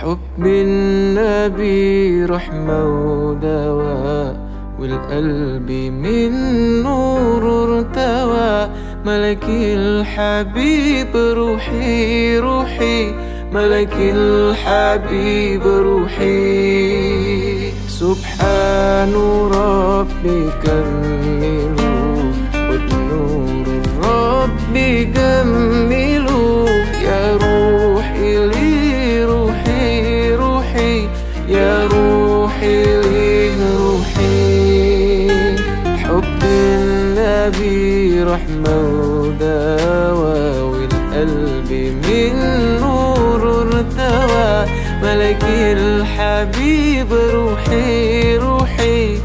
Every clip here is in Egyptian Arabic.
حب النبي رحمة ودواء والقلب من نور ارتوى ملك الحبيب روحي روحي ملك الحبيب روحي سبحان ربي كملوا وبنور الرب جملوا يا روحي لي روحي روحي يا روحي لي روحي حب النبي رحمة ودواء والقلب من نور ارتوى ملك الحبيب روحي روحي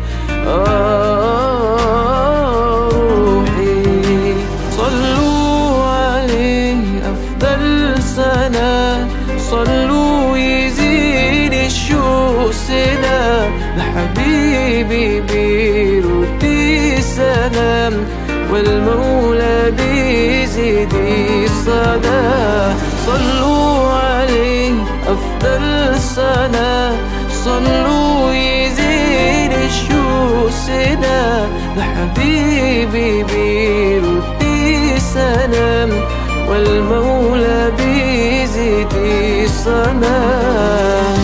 آه روحي صلوا عليه أفضل سنة صلوا يزيد الشوق سنة لحبيبي بيرد سلام والمولى بيزيد الصلاة صلوا عليه أفضل سنة صلوا يزيد الشوق سنة لحبيبي بيرد سلام والمولى بيزيد الصلاة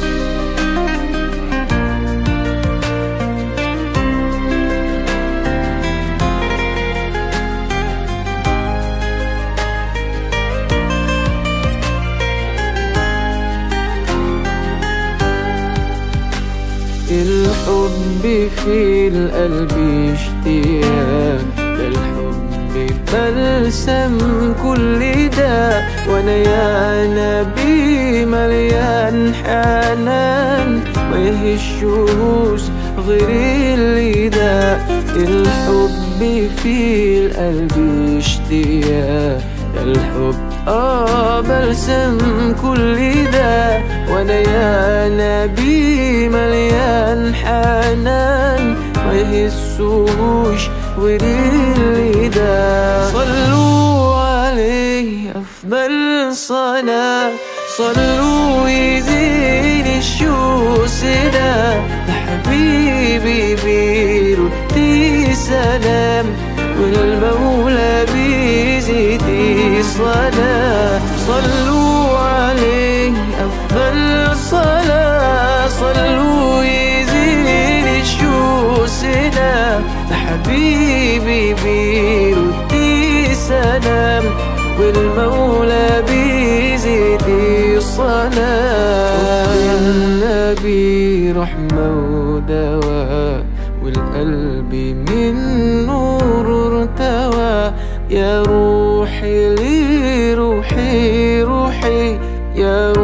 الحب في القلب اشتياق ده الحب بلسم كل ده وانا يا نبي مليان حنان ما يهشوش غير اللي ده الحب في القلب اشتياق ده الحب اه بلسم كل ده وانا يا نبي مليان حنان ما يهسوش وريلي ده صلوا عليه افضل صلاة صلوا يزيد الشوس ده لحبيبي بيرد سلام والمولى بيزيد صلاة صلوا عليه أفضل صلاة صلوا يزيد الشوس ده لحبيبي بيرد سلام والمولى بيزيد الصلاة النبي رحمة ودواء والقلب من نور ارتوى يا روحي لي روحي روحي يا